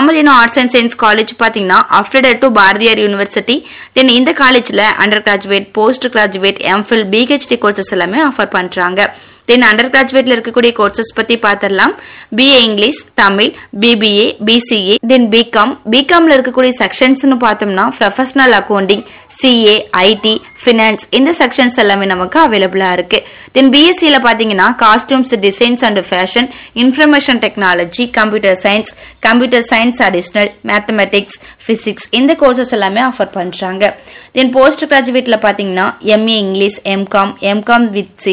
Tamil arts and science college பார்த்தீங்கன்னா after to Bharathiar university then இந்த காலேஜில் undergraduate postgraduate MPhil PhD courses எல்லாமே offer பண்ணுறாங்க then under கிராஜுவேட்ல இருக்கக்கூடிய கோர்சஸ் பத்தி பார்த்துடலாம் BA English Tamil BBA BCA then BCom பிகாம்ல இருக்கக்கூடிய செக்ஷன்ஸ்னு பார்த்தோம்னா professional accounting CA IT finance இந்த செக்ஷன்ஸ் எல்லாமே நமக்கு அவைலபிளா இருக்கு தென் பிஎஸ்சியில் பார்த்தீங்கன்னா costumes designs and fashion information technology computer science computer science additional mathematics physics இந்த கோர்சஸ் எல்லாமே ஆஃபர் பண்றாங்க தென் போஸ்ட் கிராஜுவேட்ல பார்த்தீங்கன்னா MA English MCom MCom with C